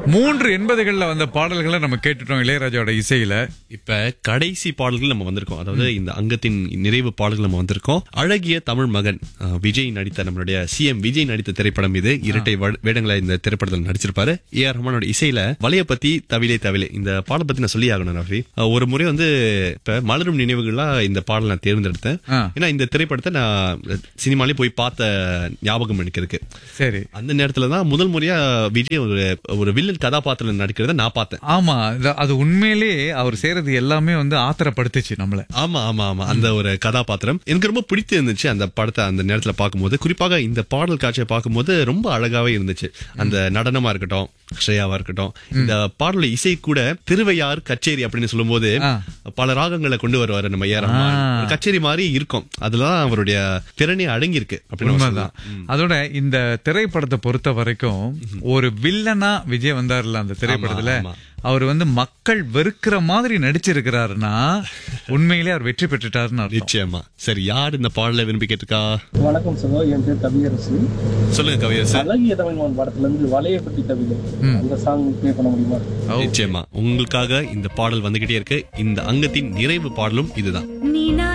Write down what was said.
மூன்று எண்பதுகள்ல வந்த பாடல்களை நம்ம கேட்டுட்டோம் இளையராஜாவோட இசையில இப்ப கடைசி பாடல்கள் நம்ம வந்திருக்கோம் அதாவது இந்த அங்கத்தின் நிறைவு பாடல்கள் நம்ம வந்திருக்கோம் அழகிய தமிழ் மகன் அஹ், விஜய் நடித்த நம்மளுடைய சிஎம் விஜய் நடித்த திரைப்படம் இது இரட்டை வ- வேடங்களை இந்த திரைப்படத்தில் நடிச்சிருப்பாரு ஏ ஆர் ரஹ்மானோட இசையில வலைய பத்தி தவிலே தவிலே இந்த பாடல் பத்தி நான் சொல்லி ஆகணும் ரஃபி அஹ், ஒரு முறை வந்து இப்ப மலரும் நினைவுகளா இந்த பாடல் நான் தேர்ந்தெடுத்தேன் ஆ. ஏன்னா இந்த திரைப்படத்தை நான் சினிமாலே போய் பார்த்த ஞாபகம் எனக்கு இருக்கு சரி அந்த நேரத்துல தான் முதல் முறையா விஜய் ஒரு ஒரு வில்லன் கதாபாத்திரம் நடிக்கிறத நான் பார்த்தேன் ஆமா இது- அது உண்மையிலே அவர் செய்யறது எல்லாமே வந்து ஆத்திரப்படுத்துச்சு நம்மள ஆமா ஆமா ஆமா அந்த ஒரு கதாபாத்திரம் எனக்கு ரொம்ப பிடித்து இருந்துச்சு அந்த படத்தை அந்த நேரத்துல பார்க்கும்போது குறிப்பாக இந்த பாடல் காட்சியை பார்க்கும்போது ரொம்ப அழகாவே இருந்துச்சு அந்த நடனமா இருக்கட்டும் ஸ்ரேயாவா இருக்கட்டும் இந்த பாடல இசை கூட திருவையார் கச்சேரி அப்படின்னு சொல்லும்போது ஆ. பல ராகங்களை கொண்டு வருவாரு நம்ம ஏ ஆர் ரஹ்மான். ஆ. ஒரு கச்சேரி மாதிரி இருக்கும் அதுலதான் அவருடைய திறனே அடங்கி இருக்கு அப்படின்னு நம்ம உண்மைதான் சொல்லலாம். அதோட இந்த திரைப்படத்தை பொறுத்த வரைக்கும் ஒரு வில்லனா விஜய் வந்தாருல அந்த திரைப்படத்துல ஆமா. அவர் வந்து மக்கள் வெறுக்கிற மாதிரி நடிச்சிருக்கிறாருன்னா உண்மையிலே அவர் வெற்றி பெற்றுட்டாருன்னு அர்த்தம் நிச்சயமா சரி யார் இந்த பாடலை விரும்பி கேட்டிருக்கா வணக்கம் சகோ என் பேர் கவியரசு சொல்லுங்க கவியரசு அழகிய தமிழ்மான் படத்துல இருந்து வலையப்பட்டி கவிதை அந்த சாங் ப்ளே பண்ண முடியுமா நிச்சயமா உங்களுக்காக இந்த பாடல் வந்துகிட்டே இருக்கு இந்த அங்கத்தின் நிறைவு பாடலும் இதுதான் நீனா